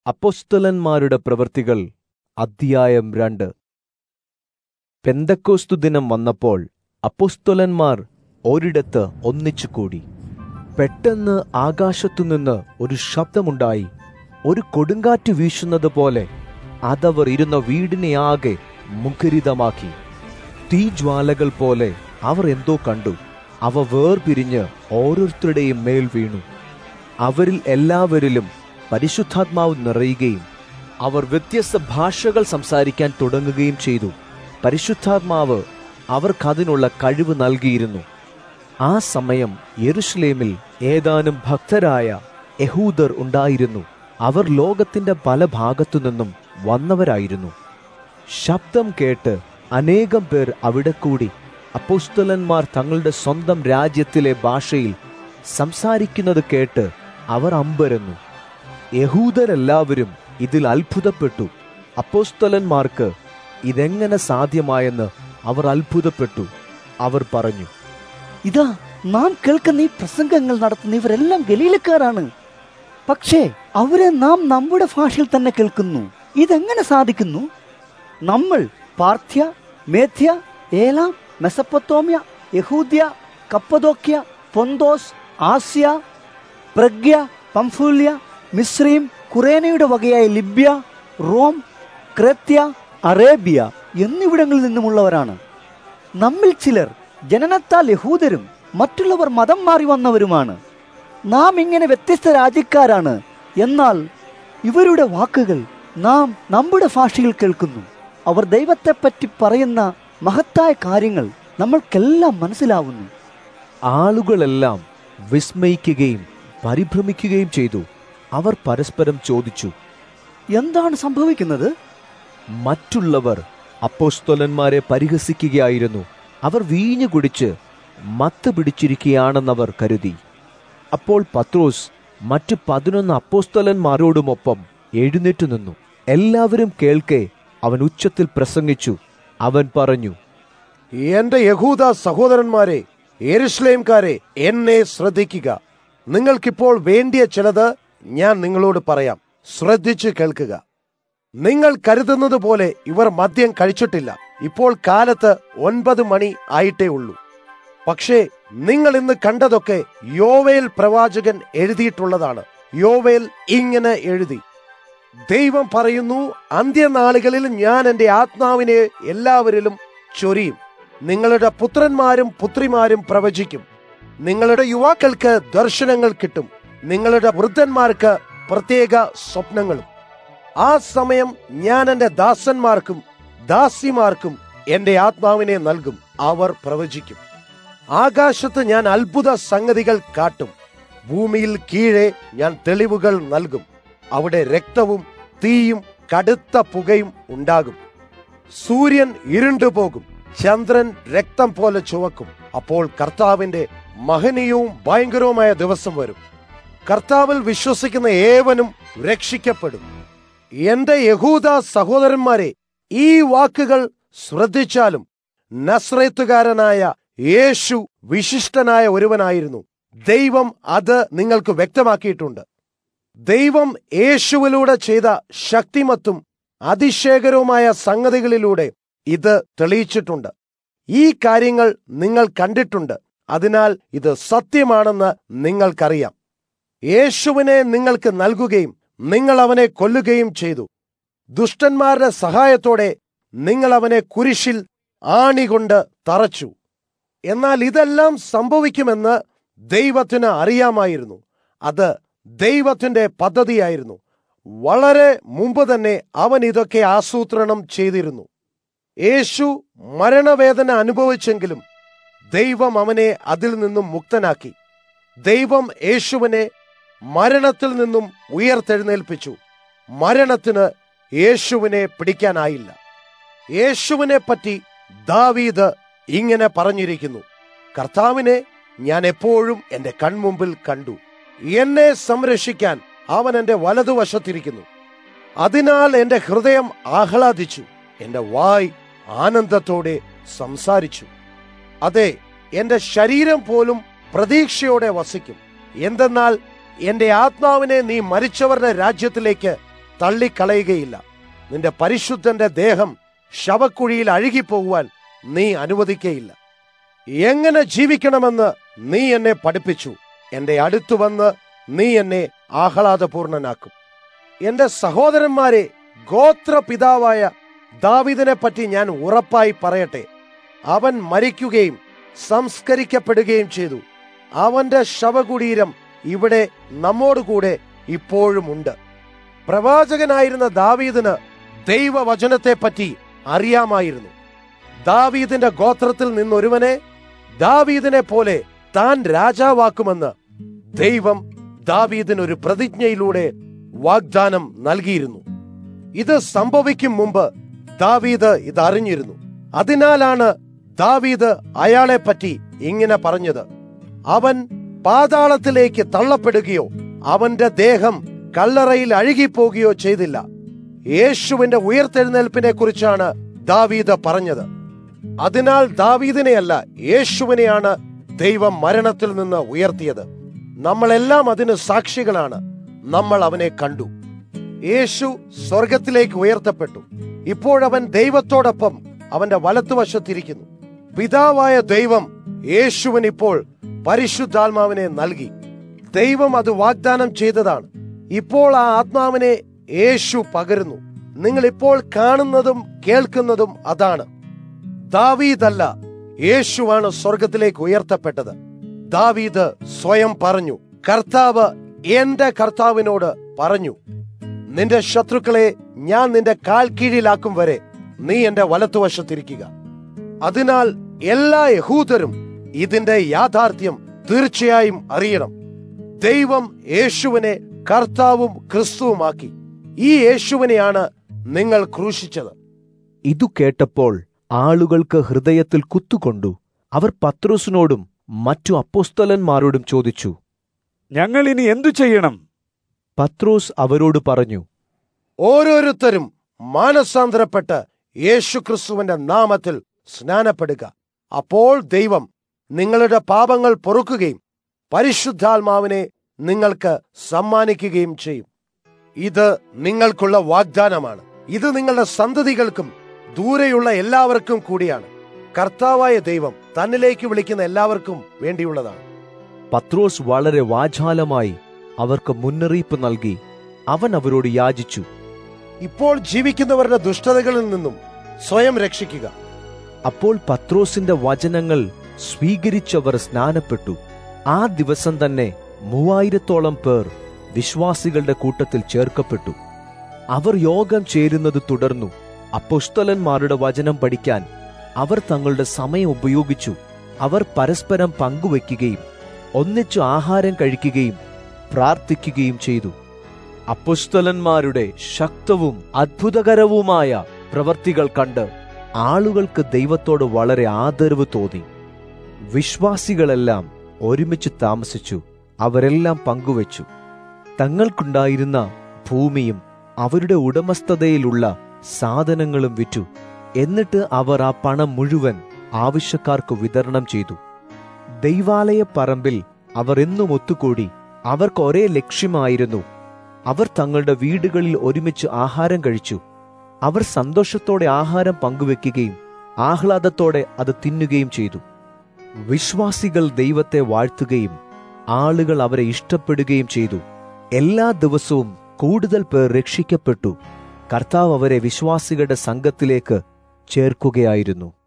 അപ്പൊസ്തലന്മാരുടെ പ്രവൃത്തികൾ അധ്യായം രണ്ട് പെന്തക്കോസ്തു ദിനം വന്നപ്പോൾ അപ്പൊസ്തലന്മാർ ഒരിടത്ത് ഒന്നിച്ചുകൂടി പെട്ടെന്ന് ആകാശത്തുനിന്ന് ഒരു ശബ്ദമുണ്ടായി ഒരു കൊടുങ്കാറ്റ് വീശുന്നത് പോലെ അതവർ ഇരുന്ന വീടിനെ ആകെ മുഖരിതമാക്കി തീജ്വാലകൾ പോലെ അവർ എന്തോ കണ്ടു അവ വേർപിരിഞ്ഞ് ഓരോരുത്തരുടെയും മേൽ വീണു അവരിൽ എല്ലാവരിലും പരിശുദ്ധാത്മാവ് നിറയുകയും അവർ വ്യത്യസ്ത ഭാഷകൾ സംസാരിക്കാൻ തുടങ്ങുകയും ചെയ്തു പരിശുദ്ധാത്മാവ് അവർക്കതിനുള്ള കഴിവ് നൽകിയിരുന്നു ആ സമയം യെരുഷലേമിൽ ഏതാനും ഭക്തരായ യഹൂദർ ഉണ്ടായിരുന്നു അവർ ലോകത്തിന്റെ പല ഭാഗത്തു നിന്നും വന്നവരായിരുന്നു ശബ്ദം കേട്ട് അനേകം പേർ അവിടെ കൂടി അപ്പോസ്തലന്മാർ തങ്ങളുടെ സ്വന്തം രാജ്യത്തിലെ ഭാഷയിൽ സംസാരിക്കുന്നത് കേട്ട് അവർ അമ്പരന്നു യഹൂദരെല്ലാവരും ഇതിൽ അത്ഭുതപ്പെട്ടു അപ്പോസ്തലന്മാർക്ക് ഇതെങ്ങനെ സാധ്യമായെന്ന് അവർ അത്ഭുതപ്പെട്ടു അവർ പറഞ്ഞു ഇതാ നാം കേൾക്കുന്ന ഈ പ്രസംഗങ്ങൾ നടത്തുന്ന ഇവരെല്ലാം ഗലീലക്കാരാണ് പക്ഷേ അവരെ നാം നമ്മുടെ ഭാഷയിൽ തന്നെ കേൾക്കുന്നു ഇതെങ്ങനെ സാധിക്കുന്നു നമ്മൾ Parthia Media Elam Mesopotamia Judea Cappadocia Pontus Asia Phrygia Pamphylia മിശ്രീം കുറേനയുടെ വകയായ ലിബ്യ റോം ക്രേത്യ അറേബ്യ എന്നിവിടങ്ങളിൽ നിന്നുമുള്ളവരാണ് നമ്മിൽ ചിലർ ജനനത്താൽ യഹൂദരും മറ്റുള്ളവർ മതം മാറി വന്നവരുമാണ് നാം ഇങ്ങനെ വ്യത്യസ്ത രാജ്യക്കാരാണ് എന്നാൽ ഇവരുടെ വാക്കുകൾ നാം നമ്മുടെ ഭാഷയിൽ കേൾക്കുന്നു അവർ ദൈവത്തെപ്പറ്റി പറയുന്ന മഹത്തായ കാര്യങ്ങൾ നമ്മൾക്കെല്ലാം മനസ്സിലാവുന്നു ആളുകളെല്ലാം വിസ്മയിക്കുകയും പരിഭ്രമിക്കുകയും ചെയ്തു അവർ പരസ്പരം ചോദിച്ചു എന്താണ് സംഭവിക്കുന്നത് മറ്റുള്ളവർ അപ്പോസ്തലന്മാരെ പരിഹസിക്കുകയായിരുന്നു അവർ വീഞ്ഞു കുടിച്ച് മത്ത് പിടിച്ചിരിക്കുകയാണെന്നവർ കരുതി അപ്പോൾ പത്രോസ് മറ്റു പതിനൊന്ന് അപ്പോസ്തലന്മാരോടുമൊപ്പം എഴുന്നേറ്റു നിന്നു എല്ലാവരും കേൾക്കെ അവൻ ഉച്ചത്തിൽ പ്രസംഗിച്ചു അവൻ പറഞ്ഞു എന്റെ യഹൂദ സഹോദരന്മാരെ എരുഷ്ലേംകാരെ എന്നെ ശ്രദ്ധിക്കുക നിങ്ങൾക്കിപ്പോൾ വേണ്ടിയ ചിലത് ഞാൻ നിങ്ങളോട് പറയാം ശ്രദ്ധിച്ചു കേൾക്കുക നിങ്ങൾ കരുതുന്നത് പോലെ ഇവർ മദ്യം കഴിച്ചിട്ടില്ല ഇപ്പോൾ കാലത്ത് ഒൻപത് മണി ആയിട്ടേ ഉള്ളൂ പക്ഷേ നിങ്ങൾ ഇന്ന് കണ്ടതൊക്കെ യോവേൽ പ്രവാചകൻ എഴുതിയിട്ടുള്ളതാണ് യോവേൽ ഇങ്ങനെ എഴുതി ദൈവം പറയുന്നു അന്ത്യനാളുകളിൽ ഞാൻ എന്റെ ആത്മാവിനെ എല്ലാവരിലും ചൊരിയും നിങ്ങളുടെ പുത്രന്മാരും പുത്രിമാരും പ്രവചിക്കും നിങ്ങളുടെ യുവാക്കൾക്ക് ദർശനങ്ങൾ കിട്ടും നിങ്ങളുടെ വൃദ്ധന്മാർക്ക് പ്രത്യേക സ്വപ്നങ്ങളും ആ സമയം ഞാൻ എന്റെ ദാസന്മാർക്കും ദാസിമാർക്കും എന്റെ ആത്മാവിനെ നൽകും അവർ പ്രവചിക്കും ആകാശത്ത് ഞാൻ അത്ഭുത സംഗതികൾ കാട്ടും ഭൂമിയിൽ കീഴെ ഞാൻ തെളിവുകൾ നൽകും അവിടെ രക്തവും തീയും കടുത്ത പുകയും ഉണ്ടാകും സൂര്യൻ ഇരുണ്ടുപോകും ചന്ദ്രൻ രക്തം പോലെ ചുവക്കും അപ്പോൾ കർത്താവിന്റെ മഹനീയവും ഭയങ്കരവുമായ ദിവസം വരും കർത്താവിൽ വിശ്വസിക്കുന്ന ഏവനും രക്ഷിക്കപ്പെടും എന്റെ യഹൂദ സഹോദരന്മാരെ ഈ വാക്കുകൾ ശ്രദ്ധിച്ചാലും നസ്രേത്തുകാരനായ യേശു വിശിഷ്ടനായ ഒരുവനായിരുന്നു ദൈവം അത് നിങ്ങൾക്ക് വ്യക്തമാക്കിയിട്ടുണ്ട് ദൈവം യേശുവിലൂടെ ചെയ്ത ശക്തിമത്തും അതിശയകരവുമായ സംഗതികളിലൂടെ ഇത് തെളിയിച്ചിട്ടുണ്ട് ഈ കാര്യങ്ങൾ നിങ്ങൾ കണ്ടിട്ടുണ്ട് അതിനാൽ ഇത് സത്യമാണെന്ന് നിങ്ങൾക്കറിയാം യേശുവിനെ നിങ്ങൾക്ക് നൽകുകയും നിങ്ങൾ അവനെ കൊല്ലുകയും ചെയ്തു ദുഷ്ടന്മാരുടെ സഹായത്തോടെ നിങ്ങൾ അവനെ കുരിശിൽ ആണികൊണ്ട് തറച്ചു എന്നാൽ ഇതെല്ലാം സംഭവിക്കുമെന്ന് ദൈവത്തിന് അറിയാമായിരുന്നു അത് ദൈവത്തിന്റെ പദ്ധതിയായിരുന്നു വളരെ മുമ്പ് തന്നെ അവൻ ഇതൊക്കെ ആസൂത്രണം ചെയ്തിരുന്നു യേശു മരണവേദന അനുഭവിച്ചെങ്കിലും ദൈവം അവനെ അതിൽ നിന്നും മുക്തനാക്കി ദൈവം യേശുവിനെ മരണത്തിൽ നിന്നും ഉയർത്തെഴുന്നേൽപ്പിച്ചു മരണത്തിന് യേശുവിനെ പിടിക്കാനായില്ല യേശുവിനെ പറ്റി ദാവീദ് ഇങ്ങനെ പറഞ്ഞിരിക്കുന്നു കർത്താവിനെ ഞാൻ എപ്പോഴും എന്റെ കൺമുമ്പിൽ കണ്ടു എന്നെ സംരക്ഷിക്കാൻ അവൻ എന്റെ വലതുവശത്തിരിക്കുന്നു അതിനാൽ എന്റെ ഹൃദയം ആഹ്ലാദിച്ചു എന്റെ വായ് ആനന്ദത്തോടെ സംസാരിച്ചു അതെ എന്റെ ശരീരം പോലും പ്രതീക്ഷയോടെ വസിക്കും എന്തെന്നാൽ എന്റെ ആത്മാവിനെ നീ മരിച്ചവരുടെ രാജ്യത്തിലേക്ക് തള്ളിക്കളയുകയില്ല നിന്റെ പരിശുദ്ധന്റെ ദേഹം ശവക്കുഴിയിൽ അഴുകിപ്പോകുവാൻ നീ അനുവദിക്കയില്ല എങ്ങനെ ജീവിക്കണമെന്ന് നീ എന്നെ പഠിപ്പിച്ചു എന്റെ അടുത്തു വന്ന് നീ എന്നെ ആഹ്ലാദപൂർണനാക്കും എന്റെ സഹോദരന്മാരെ ഗോത്ര പിതാവായ ദാവിദിനെ പറ്റി ഞാൻ ഉറപ്പായി പറയട്ടെ അവൻ മരിക്കുകയും സംസ്കരിക്കപ്പെടുകയും ചെയ്തു അവന്റെ ശവകുടീരം ഇവിടെ നമ്മോടുകൂടെ ഇപ്പോഴും ഉണ്ട് പ്രവാചകനായിരുന്ന ദാവീദിന് ദൈവവചനത്തെ പറ്റി അറിയാമായിരുന്നു ദാവീദിന്റെ ഗോത്രത്തിൽ നിന്നൊരുവനെ ദാവീദിനെ പോലെ താൻ രാജാവാക്കുമെന്ന് ദൈവം ദാവീദിന് ഒരു പ്രതിജ്ഞയിലൂടെ വാഗ്ദാനം നൽകിയിരുന്നു ഇത് സംഭവിക്കും മുമ്പ് ദാവീദ് ഇത് അറിഞ്ഞിരുന്നു അതിനാലാണ് ദാവീദ് അയാളെ പറ്റി ഇങ്ങനെ പറഞ്ഞത് അവൻ പാതാളത്തിലേക്ക് തള്ളപ്പെടുകയോ അവന്റെ ദേഹം കല്ലറയിൽ അഴുകിപ്പോകുകയോ ചെയ്തില്ല യേശുവിന്റെ ഉയർത്തെഴുന്നേൽപ്പിനെ കുറിച്ചാണ് ദാവീദ് പറഞ്ഞത് അതിനാൽ ദാവീദിനെയല്ല യേശുവിനെയാണ് ദൈവം മരണത്തിൽ നിന്ന് ഉയർത്തിയത് നമ്മളെല്ലാം അതിന് സാക്ഷികളാണ് നമ്മൾ അവനെ കണ്ടു യേശു സ്വർഗത്തിലേക്ക് ഉയർത്തപ്പെട്ടു ഇപ്പോഴവൻ ദൈവത്തോടൊപ്പം അവന്റെ വലത്തുവശത്തിരിക്കുന്നു പിതാവായ ദൈവം യേശുവിന് ഇപ്പോൾ പരിശുദ്ധാത്മാവിനെ നൽകി ദൈവം അത് വാഗ്ദാനം ചെയ്തതാണ് ഇപ്പോൾ ആ ആത്മാവിനെ യേശു പകരുന്നു നിങ്ങൾ ഇപ്പോൾ കാണുന്നതും കേൾക്കുന്നതും അതാണ് ദാവീദല്ല യേശുവാണ് സ്വർഗത്തിലേക്ക് ഉയർത്തപ്പെട്ടത് ദാവീദ് സ്വയം പറഞ്ഞു കർത്താവ് എന്റെ കർത്താവിനോട് പറഞ്ഞു നിന്റെ ശത്രുക്കളെ ഞാൻ നിന്റെ കാൽ കീഴിലാക്കും വരെ നീ എന്റെ വലത്തുവശത്തിരിക്കുക അതിനാൽ എല്ലാ യഹൂദരും ഇതിന്റെ യാഥാർത്ഥ്യം തീർച്ചയായും അറിയണം ദൈവം യേശുവിനെ കർത്താവും ക്രിസ്തുവുമാക്കി ഈ യേശുവിനെയാണ് നിങ്ങൾ ക്രൂശിച്ചത് ഇതു കേട്ടപ്പോൾ ആളുകൾക്ക് ഹൃദയത്തിൽ കുത്തുകൊണ്ടു അവർ പത്രോസിനോടും മറ്റു അപ്പോസ്തലന്മാരോടും ചോദിച്ചു ഞങ്ങൾ ഇനി എന്തു ചെയ്യണം പത്രോസ് അവരോട് പറഞ്ഞു ഓരോരുത്തരും മാനസാന്തരപ്പെട്ട് യേശുക്രിസ്തുവിന്റെ നാമത്തിൽ സ്നാനപ്പെടുക അപ്പോൾ ദൈവം നിങ്ങളുടെ പാപങ്ങൾ പൊറുക്കുകയും പരിശുദ്ധാത്മാവിനെ നിങ്ങൾക്ക് സമ്മാനിക്കുകയും ചെയ്യും ഇത് നിങ്ങൾക്കുള്ള വാഗ്ദാനമാണ് ഇത് നിങ്ങളുടെ സന്തതികൾക്കും ദൂരെയുള്ള എല്ലാവർക്കും കൂടിയാണ് കർത്താവായ ദൈവം തന്നിലേക്ക് വിളിക്കുന്ന എല്ലാവർക്കും വേണ്ടിയുള്ളതാണ് പത്രോസ് വളരെ വാചാലമായി അവർക്ക് മുന്നറിയിപ്പ് നൽകി അവൻ അവരോട് യാചിച്ചു ഇപ്പോൾ ജീവിക്കുന്നവരുടെ ദുഷ്ടതകളിൽ നിന്നും സ്വയം രക്ഷിക്കുക അപ്പോൾ പത്രോസിന്റെ വചനങ്ങൾ സ്വീകരിച്ചവർ സ്നാനപ്പെട്ടു ആ ദിവസം തന്നെ മൂവായിരത്തോളം പേർ വിശ്വാസികളുടെ കൂട്ടത്തിൽ ചേർക്കപ്പെട്ടു അവർ യോഗം ചേരുന്നത് തുടർന്നു അപ്പൊസ്തലന്മാരുടെ വചനം പഠിക്കാൻ അവർ തങ്ങളുടെ സമയം ഉപയോഗിച്ചു അവർ പരസ്പരം പങ്കുവെക്കുകയും ഒന്നിച്ചു ആഹാരം കഴിക്കുകയും പ്രാർത്ഥിക്കുകയും ചെയ്തു അപ്പൊസ്തലന്മാരുടെ ശക്തവും അത്ഭുതകരവുമായ പ്രവർത്തികൾ കണ്ട് ആളുകൾക്ക് ദൈവത്തോട് വളരെ ആദരവ് തോന്നി വിശ്വാസികളെല്ലാം ഒരുമിച്ച് താമസിച്ചു അവരെല്ലാം പങ്കുവച്ചു തങ്ങൾക്കുണ്ടായിരുന്ന ഭൂമിയും അവരുടെ ഉടമസ്ഥതയിലുള്ള സാധനങ്ങളും വിറ്റു എന്നിട്ട് അവർ ആ പണം മുഴുവൻ ആവശ്യക്കാർക്ക് വിതരണം ചെയ്തു ദൈവാലയ പറമ്പിൽ അവർ എന്നും ഒത്തുകൂടി അവർക്ക് ഒരേ ലക്ഷ്യമായിരുന്നു അവർ തങ്ങളുടെ വീടുകളിൽ ഒരുമിച്ച് ആഹാരം കഴിച്ചു അവർ സന്തോഷത്തോടെ ആഹാരം പങ്കുവെക്കുകയും ആഹ്ലാദത്തോടെ അത് തിന്നുകയും ചെയ്തു വിശ്വാസികൾ ദൈവത്തെ വാഴ്ത്തുകയും ആളുകൾ അവരെ ഇഷ്ടപ്പെടുകയും ചെയ്തു എല്ലാ ദിവസവും കൂടുതൽ പേർ രക്ഷിക്കപ്പെട്ടു കർത്താവ് അവരെ വിശ്വാസികളുടെ സംഘത്തിലേക്ക് ചേർക്കുകയായിരുന്നു